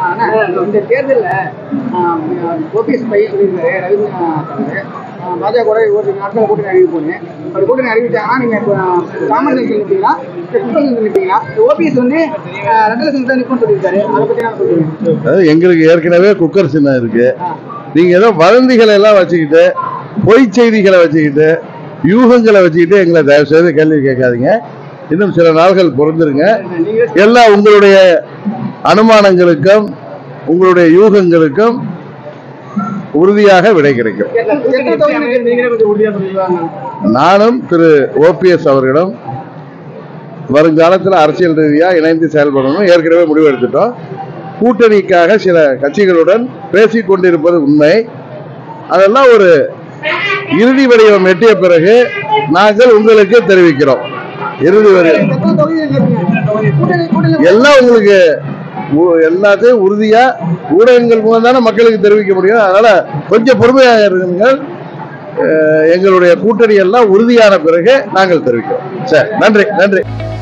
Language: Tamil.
ஆனா, இந்த தேர்தல்ல ஓபிஎஸ் பையன் சொல்லியிருக்காரு ரவீந்திர தலைவர் ஆஹ், பாஜக கூட ஒரு நாட்கள் கூட்டணி அறிவிப்போன்னு அப்படி கூட்டணி அறிவிச்சாங்கன்னா நீங்க இப்போ காமராஜர் நிற்பீங்களா குப்பல் நிற்பீங்களா ஓபிஎஸ் வந்து ஆஹ், ரெண்டு லட்சம் தான் நிற்போம்னு சொல்லியிருக்காரு அதை பத்தி என்ன சொல்றீங்க அதாவது எங்களுக்கு ஏற்கனவே குக்கர் சின்னம் இருக்கு நீங்க ஏதோ வதந்திகளை எல்லாம் வச்சுக்கிட்டு பொய் செய்திகளை வச்சுக்கிட்டு யூகங்களை வச்சுக்கிட்டு எங்களை தயவு செய்து கேள்வி கேட்காதீங்க இன்னும் சில நாள்கள் பொறுந்துருங்க நீங்க எல்லாம் உங்களுடைய அனுமானங்களுக்கும் உங்களுடைய யூகங்களுக்கும் உறுதியாக விடை கிடைக்கும் எத்தனை தொகுதி நீங்களே கொஞ்சம் உறுதியா சொல்லிடுவாங்க நானும் திரு ஓபிஎஸ் அவர்களிடம் வருங்காலத்தில் அரசியல் ரீதியாக இணைந்து செயல்படணும் ஏற்கனவே முடிவெடுத்துட்டோம் கூட்டணிக்காக சில கட்சிகளுடன் பேசிக் கொண்டிருப்பது உண்மை அதெல்லாம் ஒரு இறுதி வடிவம் எட்டிய பிறகு நாங்கள் உங்களுக்கு தெரிவிக்கிறோம் இறுதி வடிவம் எத்தனை தொகுதி நிற்பீங்க? கூட்டணி கூட்டணி எல்லாம் உங்களுக்கு உ- எல்லாத்தையும் உறுதியா ஊடகங்கள் மூலம் தானே மக்களுக்கு தெரிவிக்க முடியும் அதனால கொஞ்சம் பொறுமையாக இருங்கள் அஹ் எங்களுடைய கூட்டணி எல்லாம் உறுதியான பிறகு நாங்கள் தெரிவிக்கிறோம் சரி நன்றி நன்றி